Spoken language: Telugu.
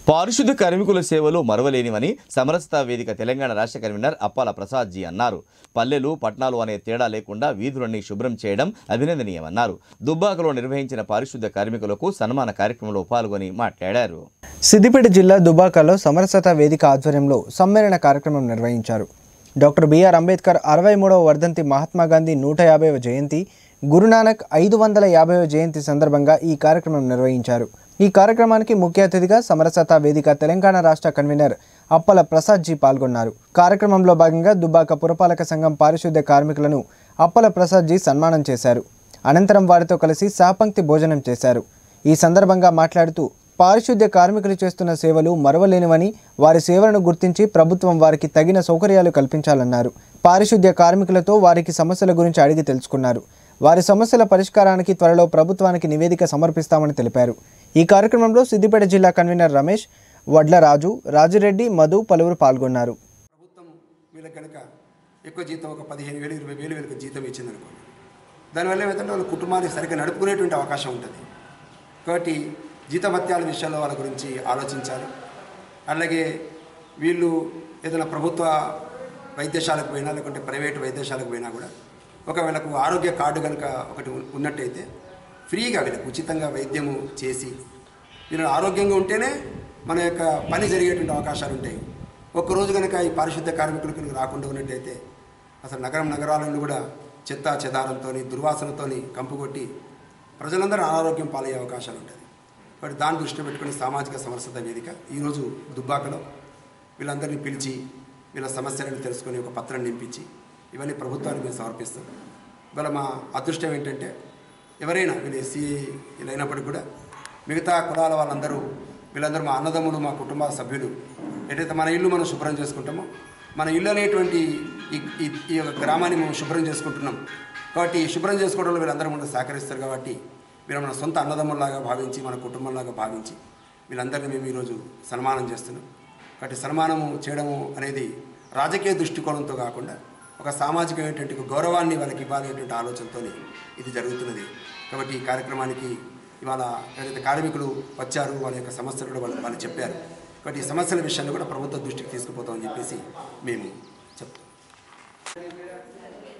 పారిశుద్ధ కార్మికుల సేవలు మరవలేనివని సమరసత వేదిక తెలంగాణ రాష్ట్ర కన్వీనర్ అప్పాల ప్రసాద్ జీ అన్నారు పల్లెలు పట్టణాలు అనే తేడా లేకుండా వీధులన్నీ శుభ్రం చేయడం అభినందనీయమన్నారు దుబ్బాకలో నిర్వహించిన పారిశుద్ధ కార్మికులకు సన్మాన కార్యక్రమంలో పాల్గొని మాట్లాడారు సిద్దిపేట జిల్లా దుబాకలో సమరసత వేదిక ఆధ్వర్యంలో సమ్మేళన కార్యక్రమం నిర్వహించారు డాక్టర్ బిఆర్ అంబేద్కర్ అరవై మూడవ వర్ధంతి మహాత్మా గాంధీ నూట యాభైవ జయంతి గురునానక్ ఐదు వందల యాభైవ జయంతి సందర్భంగా ఈ కార్యక్రమం నిర్వహించారు ఈ కార్యక్రమానికి ముఖ్య అతిథిగా సమరసత వేదిక తెలంగాణ రాష్ట్ర కన్వీనర్ అప్పల ప్రసాద్ జీ పాల్గొన్నారు కార్యక్రమంలో భాగంగా దుబ్బాక పురపాలక సంఘం పారిశుద్ధ్య కార్మికులను అప్పల ప్రసాద్ జీ సన్మానం చేశారు అనంతరం వారితో కలిసి సహపంక్తి భోజనం చేశారు ఈ సందర్భంగా మాట్లాడుతూ పారిశుద్ధ్య కార్మికులు చేస్తున్న సేవలు మరవలేనివని వారి సేవలను గుర్తించి ప్రభుత్వం వారికి తగిన సౌకర్యాలు కల్పించాలన్నారు పారిశుద్ధ్య కార్మికులతో వారికి సమస్యల గురించి అడిగి తెలుసుకున్నారు వారి సమస్యల పరిష్కారానికి త్వరలో ప్రభుత్వానికి నివేదిక సమర్పిస్తామని తెలిపారు ఈ కార్యక్రమంలో సిద్దిపేట జిల్లా కన్వీనర్ రమేష్ వడ్ల రాజు రాజిరెడ్డి మధు పలువురు పాల్గొన్నారు ప్రభుత్వం వీళ్ళకి కనుక ఎక్కువ జీతం ఒక పదిహేను వేలు ఇరవై వేలు వీళ్ళకి జీతం ఇచ్చింది అనుకోండి దానివల్ల ఏమైందంటే వాళ్ళ కుటుంబాన్ని సరిగ్గా నడుపుకునేటువంటి అవకాశం ఉంటుంది కాబట్టి జీతభత్యాల విషయంలో వాళ్ళ గురించి ఆలోచించాలి అలాగే వీళ్ళు ఏదైనా ప్రభుత్వ వైద్యశాలకు పోయినా లేకుంటే ప్రైవేటు వైద్యశాలకు పోయినా కూడా ఒక వీళ్ళకు ఆరోగ్య కార్డు కనుక ఒకటి ఉన్- ఉన్నట్టయితే ఫ్రీగా వీళ్ళకి ఉచితంగా వైద్యము చేసి వీళ్ళు ఆరోగ్యంగా ఉంటేనే మన యొక్క పని జరిగేటువంటి అవకాశాలు ఉంటాయి ఒక్కరోజు కనుక ఈ పారిశుద్ధ కార్మికులు కనుక రాకుండా ఉన్నట్టయితే అసలు నగరం నగరాలను కూడా చెత్త చెదారంతో దుర్వాసనతో కంపుకొట్టి ప్రజలందరూ అనారోగ్యం పాలయ్యే అవకాశాలు ఉంటుంది కాబట్టి దాన్ని దృష్టిలో పెట్టుకుని సామాజిక సమరసత వేదిక ఈరోజు దుబ్బాకలో వీళ్ళందరినీ పిలిచి వీళ్ళ సమస్యలను తెలుసుకొని ఒక పత్రం నింపించి ఇవన్నీ ప్రభుత్వానికి మేము సమర్పిస్తాం ఇవాళ మా అదృష్టం ఏంటంటే ఎవరైనా వీళ్ళు ఎస్సీ వీళ్ళు అయినప్పటికీ కూడా మిగతా కులాల వాళ్ళందరూ వీళ్ళందరూ మా అన్నదమ్ములు మా కుటుంబ సభ్యులు ఎటైతే మన ఇల్లు మనం శుభ్రం చేసుకుంటామో మన ఇల్లు అనేటువంటి ఈ ఈ- ఈ యొక్క గ్రామాన్ని మేము శుభ్రం చేసుకుంటున్నాం కాబట్టి ఈ శుభ్రం చేసుకోవడంలో వీళ్ళందరూ మనకు సహకరిస్తారు కాబట్టి వీళ్ళు మన సొంత అన్నదమ్ముల్లాగా భావించి మన కుటుంబంలాగా భావించి వీళ్ళందరినీ మేము ఈరోజు సన్మానం చేస్తున్నాం కాబట్టి సన్మానము చేయడము అనేది రాజకీయ దృష్టికోణంతో కాకుండా ఒక సామాజికమైనటువంటి ఒక గౌరవాన్ని వాళ్ళకి ఇవ్వాలనేటువంటి ఆలోచనతో ఇది జరుగుతున్నది కాబట్టి ఈ కార్యక్రమానికి ఇవాళ ఎవరైతే కార్మికులు వచ్చారు వాళ్ళ యొక్క సమస్యలు కూడా వాళ్ళు వాళ్ళు చెప్పారు కాబట్టి ఈ సమస్యల విషయాన్ని కూడా ప్రభుత్వ దృష్టికి తీసుకుపోతామని చెప్పేసి మేము చెప్తాం